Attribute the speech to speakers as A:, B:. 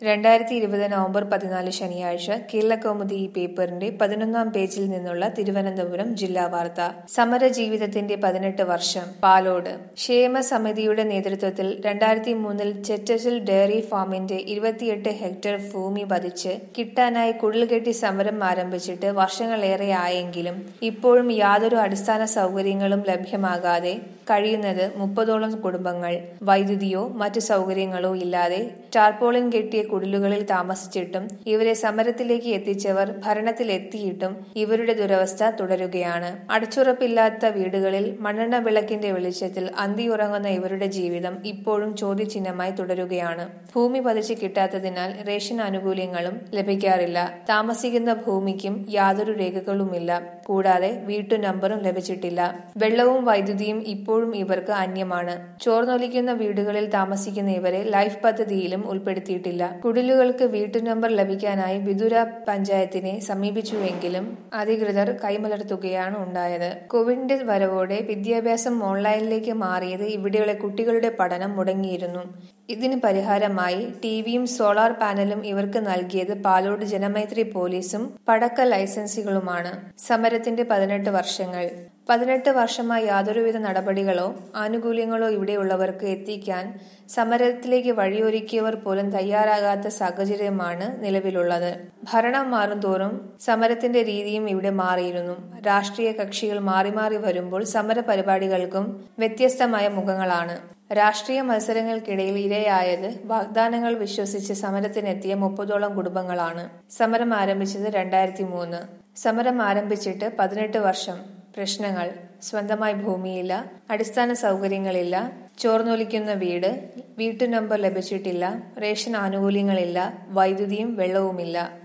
A: രണ്ടായിരത്തി ഇരുപത് നവംബർ പതിനാല് ശനിയാഴ്ച കേരളകൗമുദി ഈ പേപ്പറിന്റെ പതിനൊന്നാം പേജിൽ നിന്നുള്ള തിരുവനന്തപുരം ജില്ലാ വാർത്ത സമര ജീവിതത്തിന്റെ പതിനെട്ട് വർഷം പാലോട് ക്ഷേമ സമിതിയുടെ നേതൃത്വത്തിൽ രണ്ടായിരത്തി മൂന്നിൽ ചെറ്റസിൽ ഡയറി ഫാമിന്റെ ഇരുപത്തിയെട്ട് ഹെക്ടർ ഭൂമി പതിച്ച് കിട്ടാനായി കുടിൽകെട്ടി സമരം ആരംഭിച്ചിട്ട് വർഷങ്ങളേറെ ആയെങ്കിലും ഇപ്പോഴും യാതൊരു അടിസ്ഥാന സൗകര്യങ്ങളും ലഭ്യമാകാതെ കഴിയുന്നത് മുപ്പതോളം കുടുംബങ്ങൾ വൈദ്യുതിയോ മറ്റു സൗകര്യങ്ങളോ ഇല്ലാതെ ടാർപോളിൻ കെട്ടിയ കുടിലുകളിൽ താമസിച്ചിട്ടും ഇവരെ സമരത്തിലേക്ക് എത്തിച്ചവർ ഭരണത്തിലെത്തിയിട്ടും ഇവരുടെ ദുരവസ്ഥ തുടരുകയാണ് അടച്ചുറപ്പില്ലാത്ത വീടുകളിൽ മണ്ണെണ്ണ വിളക്കിന്റെ വെളിച്ചത്തിൽ അന്തിയുറങ്ങുന്ന ഇവരുടെ ജീവിതം ഇപ്പോഴും ചോദ്യചിഹ്നമായി തുടരുകയാണ് ഭൂമി പതിച്ച് കിട്ടാത്തതിനാൽ റേഷൻ ആനുകൂല്യങ്ങളും ലഭിക്കാറില്ല താമസിക്കുന്ന ഭൂമിക്കും യാതൊരു രേഖകളുമില്ല കൂടാതെ വീട്ടു നമ്പറും ലഭിച്ചിട്ടില്ല വെള്ളവും വൈദ്യുതിയും ഇപ്പോഴും ഇവർക്ക് അന്യമാണ് ചോർന്നൊലിക്കുന്ന വീടുകളിൽ താമസിക്കുന്ന ഇവരെ ലൈഫ് പദ്ധതിയിലും ഉൾപ്പെടുത്തിയിട്ടില്ല കുടിലുകൾക്ക് വീട്ടു നമ്പർ ലഭിക്കാനായി വിദുര പഞ്ചായത്തിനെ സമീപിച്ചുവെങ്കിലും അധികൃതർ കൈമലർത്തുകയാണ് ഉണ്ടായത് കോവിഡിന്റെ വരവോടെ വിദ്യാഭ്യാസം ഓൺലൈനിലേക്ക് മാറിയത് ഇവിടെയുള്ള കുട്ടികളുടെ പഠനം മുടങ്ങിയിരുന്നു ഇതിന് പരിഹാരമായി ടിവിയും സോളാർ പാനലും ഇവർക്ക് നൽകിയത് പാലോട് ജനമൈത്രി പോലീസും പടക്ക ലൈസൻസുകളുമാണ് സമരത്തിന്റെ പതിനെട്ട് വർഷങ്ങൾ പതിനെട്ട് വർഷമായി യാതൊരുവിധ നടപടികളോ ആനുകൂല്യങ്ങളോ ഇവിടെയുള്ളവർക്ക് എത്തിക്കാൻ സമരത്തിലേക്ക് വഴിയൊരുക്കിയവർ പോലും തയ്യാറാകാത്ത സാഹചര്യമാണ് നിലവിലുള്ളത് ഭരണം മാറും തോറും സമരത്തിന്റെ രീതിയും ഇവിടെ മാറിയിരുന്നു രാഷ്ട്രീയ കക്ഷികൾ മാറി മാറി വരുമ്പോൾ സമര പരിപാടികൾക്കും വ്യത്യസ്തമായ മുഖങ്ങളാണ് രാഷ്ട്രീയ മത്സരങ്ങൾക്കിടയിൽ ഇരയായത് വാഗ്ദാനങ്ങൾ വിശ്വസിച്ച് സമരത്തിനെത്തിയ മുപ്പതോളം കുടുംബങ്ങളാണ് സമരം ആരംഭിച്ചത് രണ്ടായിരത്തി മൂന്ന് സമരം ആരംഭിച്ചിട്ട് പതിനെട്ട് വർഷം പ്രശ്നങ്ങൾ സ്വന്തമായി ഭൂമിയില്ല അടിസ്ഥാന സൗകര്യങ്ങളില്ല ചോർന്നൊലിക്കുന്ന വീട് വീട്ടു നമ്പർ ലഭിച്ചിട്ടില്ല റേഷൻ ആനുകൂല്യങ്ങളില്ല വൈദ്യുതിയും വെള്ളവുമില്ല